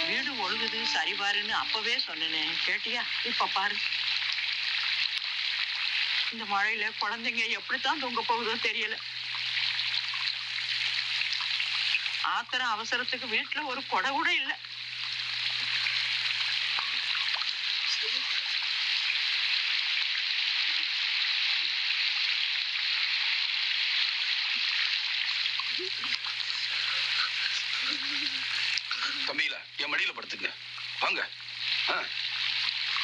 வீடு ஒழுகுது சரி பாருன்னு அப்பவே சொன்னேனே கேட்டியா இப்ப பாரு இந்த மழையில குழந்தைங்க எப்படித்தான் தூங்க போகுதோ தெரியல ஆத்திரம் அவசரத்துக்கு வீட்டுல ஒரு கொடை கூட இல்ல தம்பியில என் மடியில படுத்துங்க வாங்க ஆ